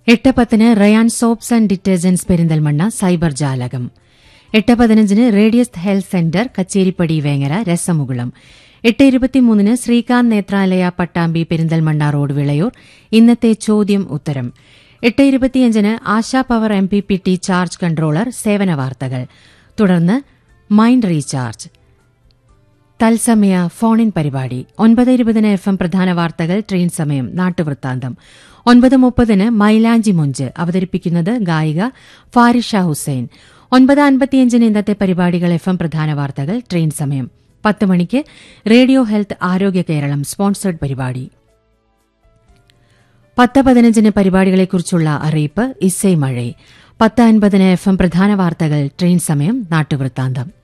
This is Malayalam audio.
എട്ട് പത്തിന് Rayan soaps and detergents Perinthalmanna cyber Jalakam എട്ട് പതിനഞ്ചിന് radius health centre Kacheripadi Vengara Rasamukulam എട്ട് ഇരുപത്തിമൂന്നിന് ശ്രീകാന്ത് നേത്രാലയ പട്ടാമ്പി പെരിന്തൽമണ്ണ റോഡ് വിളയൂർ ഇന്നത്തെ ചോദ്യം ഉത്തരം എട്ട് ഇരുപത്തിയഞ്ചിന് Asha power M P P T charge controller സേവന വാർത്തകൾ തുടർന്ന് മൈൻഡ് റീചാർജ് തത്സമയ ഫോണിൻ പരിപാടി ഒൻപത് ഇരുപതിന് എഫ് എം പ്രധാന വാർത്തകൾ ട്രെയിൻ സമയം നാട്ടുവൃത്താന്തം ഒൻപത് മുപ്പതിന് മൈലാഞ്ചി മുഞ്ച് അവതരിപ്പിക്കുന്നത് ഗായിക ഫാരിഷ ഹുസൈൻ ഒൻപത് അൻപത്തിയഞ്ചിന് ഇന്നത്തെ പരിപാടികൾ എഫ് എം പ്രധാന വാർത്തകൾ ട്രെയിൻ സമയം പത്ത് മണിക്ക് റേഡിയോ ഹെൽത്ത് ആരോഗ്യ കേരളം സ്പോൺസേഡ് പരിപാടി പത്ത് പതിനഞ്ചിന് പരിപാടികളെക്കുറിച്ചുള്ള അറിയിപ്പ് ഇസൈ മഴ പത്ത് അൻപതിന് എഫ് എം പ്രധാന വാർത്തകൾ ട്രെയിൻ സമയം നാട്ടുവൃത്താന്തം